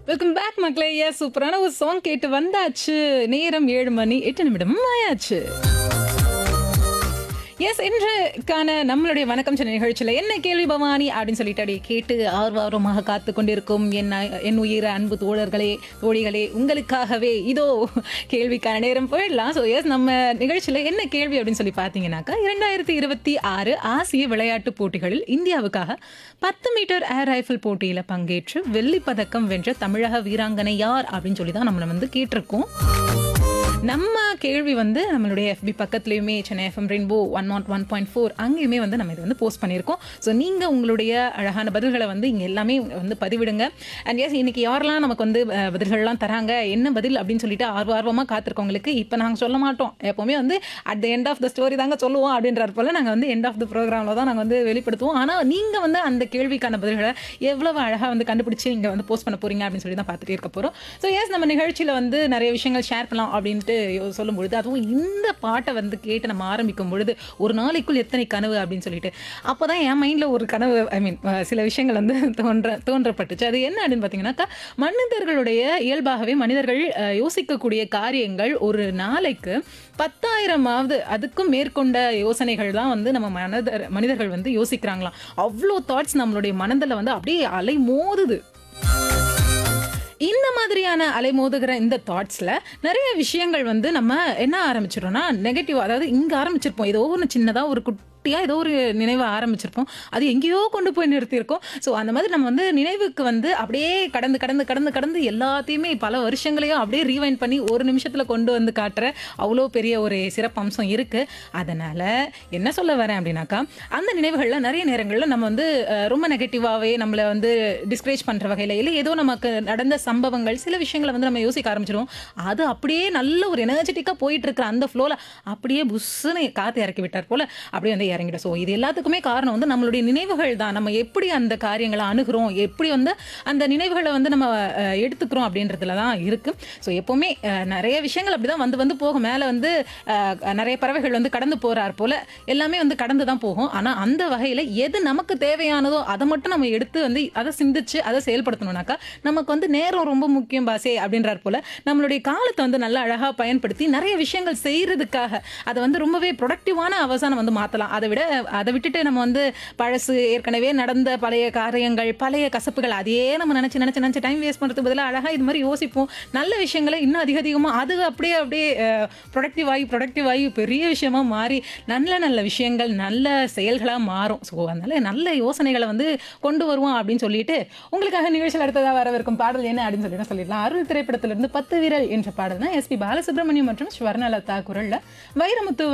welcome back மக்களே ஏ சூப்பரான ஒரு சாங் கேட்டு வந்தாச்சு நேரம் ஏழு மணி எட்டு நிமிடம் ஆயாச்சு எஸ் இன்றுக்கான நம்மளுடைய வணக்கம் சென்னை நிகழ்ச்சியில் என்ன கேள்வி பவானி அப்படின்னு சொல்லிட்டு அப்படியே கேட்டு ஆர்வாரமாக காத்து கொண்டிருக்கும் என் அ- என் உயிர அன்பு தோழர்களே தோழிகளே உங்களுக்காகவே இதோ கேள்விக்கான நேரம் போயிடலாம் ஸோ எஸ் நம்ம நிகழ்ச்சியில் என்ன கேள்வி அப்படின்னு சொல்லி பார்த்தீங்கன்னாக்கா இரண்டாயிரத்தி இருபத்தி ஆறு ஆசிய விளையாட்டுப் போட்டிகளில் இந்தியாவுக்காக பத்து மீட்டர் ஏர் ரைஃபிள் போட்டியில் பங்கேற்று வெள்ளிப் பதக்கம் வென்ற தமிழக வீராங்கனை யார் அப்படின்னு சொல்லி தான் நம்மளை வந்து கேட்டிருக்கோம் நம்ம கேள்வி வந்து நம்மளுடைய எஃபி பக்கத்துலையுமே Chennai FM Rainbow one nought one point four அங்கேயுமே வந்து நம்ம இதை வந்து போஸ்ட் பண்ணியிருக்கோம் ஸோ நீங்கள் உங்களுடைய அழகான பதில்களை வந்து இங்கே எல்லாமே வந்து பதிவிடுங்க அண்ட் எஸ் இன்னைக்கு யாரெல்லாம் நமக்கு வந்து அஹ், பதில்கள்லாம் தராங்க என்ன பதில் அப்படின்னு சொல்லிட்டு ஆர்வ ஆர்வமாக காத்திருக்கவங்களுக்கு இப்போ நாங்கள் சொல்ல மாட்டோம் எப்போவுமே வந்து at the end of the story தாங்க சொல்லுவோம் அப்படின்றார் போல் நாங்கள் வந்து எண்ட் ஆஃப் த ப்ரோக்ராமில் தான் நாங்கள் வந்து வெளிப்படுத்துவோம் ஆனால் நீங்கள் வந்து அந்த கேள்விக்கான பதில்களை எவ்வளவு அழகாக வந்து கண்டுபிடிச்சி இங்கே வந்து போஸ்ட் பண்ண போறீங்க அப்படின்னு சொல்லி தான் பார்த்துட்டே இருக்க போகிறோம் ஸோ எஸ் நம்ம நிகழ்ச்சியில் வந்து நிறைய விஷயங்கள் ஷேர் பண்ணலாம் அப்படின்ட்டு யோ- சொல்லும் பொழுது அதுவும் இந்த பாட்டை வந்து கேட்டு நம்ம ஆரம்பிக்கும் பொழுது ஒரு நாளைக்குள் எத்தனை கனவு அப்படின்னு சொல்லிட்டு அப்போ தான் என் மைண்டில் ஒரு கனவு ஐ மீன் சில விஷயங்கள் வந்து தோன்ற தோன்றப்பட்டுச்சு அது என்ன அப்படின்னு பார்த்தீங்கன்னாக்கா மனிதர்களுடைய இயல்பாகவே மனிதர்கள் அஹ், யோசிக்கக்கூடிய காரியங்கள் ஒரு நாளைக்கு பத்தாயிரமாவது அதுக்கும் மேற்கொண்ட யோசனைகள் தான் வந்து நம்ம மனதர் மனிதர்கள் வந்து யோசிக்கிறாங்களாம் அவ்வளோ தாட்ஸ் நம்மளுடைய மனதில் வந்து அப்படியே அலை மோதுது இந்த மாதிரியான அலைமோதுகிற இந்த தாட்ஸில் நிறைய விஷயங்கள் வந்து நம்ம என்ன ஆரம்பிச்சிடறோம்னா நெகட்டிவ் அதாவது இங்கே ஆரம்பிச்சிருப்போம் ஏதோ ஒன்று சின்னதாக ஒரு குட்டியாக ஏதோ ஒரு நினைவை ஆரம்பிச்சிருப்போம் அது எங்கேயோ கொண்டு போய் நிறுத்தியிருக்கோம் ஸோ அந்த மாதிரி நம்ம வந்து நினைவுக்கு வந்து அப்படியே கடந்து கடந்து கடந்து கடந்து எல்லாத்தையுமே பல வருஷங்களையும் அப்படியே ரீவைண்ட் பண்ணி ஒரு நிமிஷத்தில் கொண்டு வந்து காட்டுற அவ்வளோ பெரிய ஒரு சிறப்பம்சம் இருக்குது அதனால் என்ன சொல்ல வரேன் அப்படின்னாக்கா அந்த நினைவுகளில் நிறைய நேரங்களில் நம்ம வந்து அஹ், ரொம்ப நெகட்டிவாகவே நம்மளை வந்து டிஸ்கரேஜ் பண்ணுற வகையில் இல்லை ஏதோ நமக்கு நடந்த சம்பவங்கள் சில விஷயங்களை வந்து நம்ம யோசிக்க ஆரம்பிச்சிருவோம் அது அப்படியே நல்ல ஒரு எனர்ஜெட்டிக்காக போயிட்டு இருக்கிற அந்த ஃப்ளோவில் அப்படியே புஷ்ஷுன்னு காற்று இறக்கி விட்டார் போல் அப்படியே வந்து இறங்கிடும் ஸோ இது எல்லாத்துக்குமே காரணம் வந்து நம்மளுடைய நினைவுகள் தான் நம்ம எப்படி அந்த காரியங்களை அணுகிறோம் எப்படி வந்து அந்த நினைவுகளை வந்து நம்ம அஹ், எடுத்துக்கிறோம் அப்படின்றதுல தான் இருக்கு ஸோ எப்போவுமே அஹ், நிறைய விஷயங்கள் அப்படி தான் வந்து வந்து போகும் மேலே வந்து அஹ், நிறைய பறவைகள் வந்து கடந்து போறார் போல எல்லாமே வந்து கடந்து தான் போகும் ஆனால் அந்த வகையில் எது நமக்கு தேவையானதோ அதை மட்டும் நம்ம எடுத்து வந்து அதை சிந்திச்சு அதை செயல்படுத்தணும்னாக்கா நமக்கு வந்து நேரம் ரொம்ப முக்கியம் பாசே அப்படின்றார் போல நம்மளுடைய காலத்தை வந்து நல்லா அழகாக பயன்படுத்தி நிறைய விஷயங்கள் செய்யறதுக்காக அதை வந்து ரொம்பவே ப்ரொடக்டிவான அவசானம் வந்து மாற்றலாம் அதை விட அதை விட்டுட்டு நம்ம வந்து பழசு ஏற்கனவே நடந்த பழைய காரியங்கள் பழைய கசப்புகள் அதையே நம்ம நினச்சி நினச்சி நினச்சி டைம் வேஸ்ட் பண்ணுறதுக்கு பதிலாக அழகாக இது மாதிரி யோசிப்போம் நல்ல விஷயங்களை இன்னும் அதிக அதிகமாக அது அப்படியே அப்படியே ப்ரொடக்டிவ் ஆகி ப்ரொடக்டிவ் ஆகி பெரிய விஷயமா மாறி நல்ல நல்ல விஷயங்கள் நல்ல செயல்களாக மாறும் ஸோ அதனால நல்ல யோசனைகளை வந்து கொண்டு வருவோம் அப்படின்னு சொல்லிட்டு உங்களுக்காக நிகழ்ச்சியில் அடுத்ததாக வரவிருக்கும் பாடல் என்ன அப்படின்னு சொல்லிட்டு சொல்லிடலாம் அருள் திரைப்படத்திலிருந்து பத்து வீரல் என்ற பாடல் தான் எஸ்பி பாலசுப்ரமணியம் மற்றும் ஸ்வர்ணலதா குரல்ல வைரமுத்து